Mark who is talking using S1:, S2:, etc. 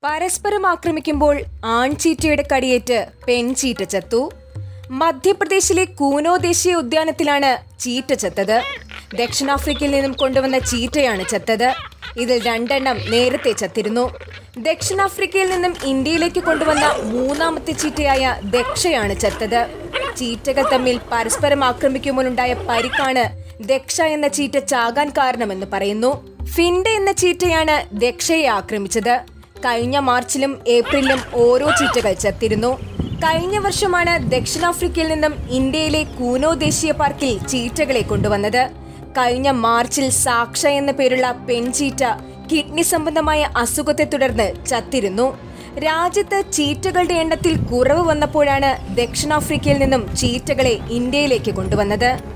S1: പരസ്പരം ആക്രമിക്കുമ്പോൾ ആൺചീറ്റയുടെ കടിയേറ്റ് പെൺചീറ്റ ചത്തു മധ്യപ്രദേശിലെ കൂനോ ദേശീയ ഉദ്യാനത്തിലാണ് ചീറ്റ ചത്തത് ദക്ഷിണാഫ്രിക്കയിൽ നിന്നും കൊണ്ടുവന്ന ചീറ്റയാണ് ചത്തത് ഇതിൽ രണ്ടെണ്ണം നേരത്തെ ചത്തിരുന്നു ദക്ഷിണാഫ്രിക്കയിൽ നിന്നും ഇന്ത്യയിലേക്ക് കൊണ്ടുവന്ന മൂന്നാമത്തെ ചീറ്റയായ ദക്ഷയാണ് ചത്തത് ചീറ്റകൾ തമ്മിൽ പരസ്പരം ആക്രമിക്കുമ്പോഴുണ്ടായ പരിക്കാണ് ദക്ഷ എന്ന ചീറ്റ ചാകാൻ കാരണമെന്ന് പറയുന്നു ഫിൻഡ എന്ന ചീറ്റയാണ് ദക്ഷയെ ആക്രമിച്ചത് കഴിഞ്ഞ മാർച്ചിലും ഏപ്രിലും ഓരോ ചീറ്റകൾ ചത്തിരുന്നു കഴിഞ്ഞ വർഷമാണ് ദക്ഷിണാഫ്രിക്കയിൽ നിന്നും ഇന്ത്യയിലെ കൂനോ ദേശീയ പാർക്കിൽ ചീറ്റകളെ കൊണ്ടുവന്നത് കഴിഞ്ഞ മാർച്ചിൽ സാക്ഷ എന്ന പേരുള്ള പെൺചീറ്റ കിഡ്നി സംബന്ധമായ അസുഖത്തെ തുടർന്ന് ചത്തിരുന്നു രാജ്യത്ത് ചീറ്റകളുടെ എണ്ണത്തിൽ കുറവ് വന്നപ്പോഴാണ് ദക്ഷിണാഫ്രിക്കയിൽ നിന്നും ചീറ്റകളെ ഇന്ത്യയിലേക്ക് കൊണ്ടുവന്നത്